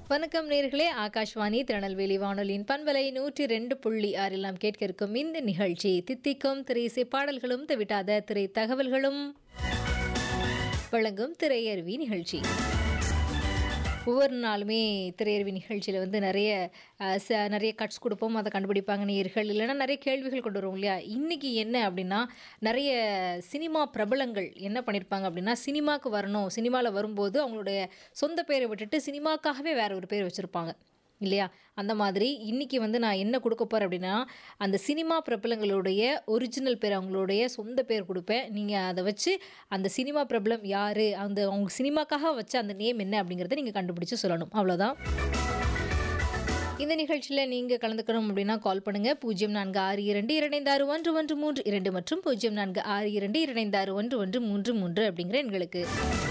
வணக்கம் நேர்களே ஆகாஷ்வாணி திருநெல்வேலி வானொலியின் பண்பலை நூற்றி ரெண்டு புள்ளி ஆறில் நாம் கேட்க இருக்கும் இந்த நிகழ்ச்சி தித்திக்கும் திரைசை பாடல்களும் தவிட்டாத திரை தகவல்களும் வழங்கும் திரையருவி நிகழ்ச்சி ஒவ்வொரு நாளுமே திரையருவி நிகழ்ச்சியில் வந்து நிறைய அஹ், ச நிறைய கட்ஸ் கொடுப்போம் அதை கண்டுபிடிப்பாங்க நேயர்கள் இல்லைன்னா நிறைய கேள்விகள் கொண்டு வருவோம் இல்லையா இன்றைக்கி என்ன அப்படின்னா நிறைய சினிமா பிரபலங்கள் என்ன பண்ணியிருப்பாங்க அப்படின்னா சினிமாவுக்கு வரணும் சினிமாவில் வரும்போது அவங்களுடைய சொந்த பேரை விட்டுட்டு சினிமாக்காகவே வேற ஒரு பேர் வச்சுருப்பாங்க இல்லையா அந்த மாதிரி இன்னைக்கு வந்து நான் என்ன கொடுக்க போகிறேன் அப்படின்னா அந்த சினிமா பிரபலங்களுடைய ஒரிஜினல் பேர் அவங்களுடைய சொந்த பேர் கொடுப்பேன் நீங்கள் அதை வச்சு அந்த சினிமா பிரபலம் யார் அந்த அவங்க சினிமாக்காக வச்ச அந்த நேம் என்ன அப்படிங்கிறத நீங்கள் கண்டுபிடிச்சு சொல்லணும் அவ்வளோதான் இந்த நிகழ்ச்சியில் நீங்கள் கலந்துக்கணும் அப்படின்னா கால் பண்ணுங்கள் பூஜ்ஜியம் நான்கு ஆறு இரண்டு இரண்டு ஆறு ஒன்று ஒன்று மூன்று இரண்டு மற்றும் பூஜ்ஜியம் நான்கு ஆறு இரண்டு இரண்டு ஆறு ஒன்று ஒன்று மூன்று மூன்று அப்படிங்கிற எண்களுக்கு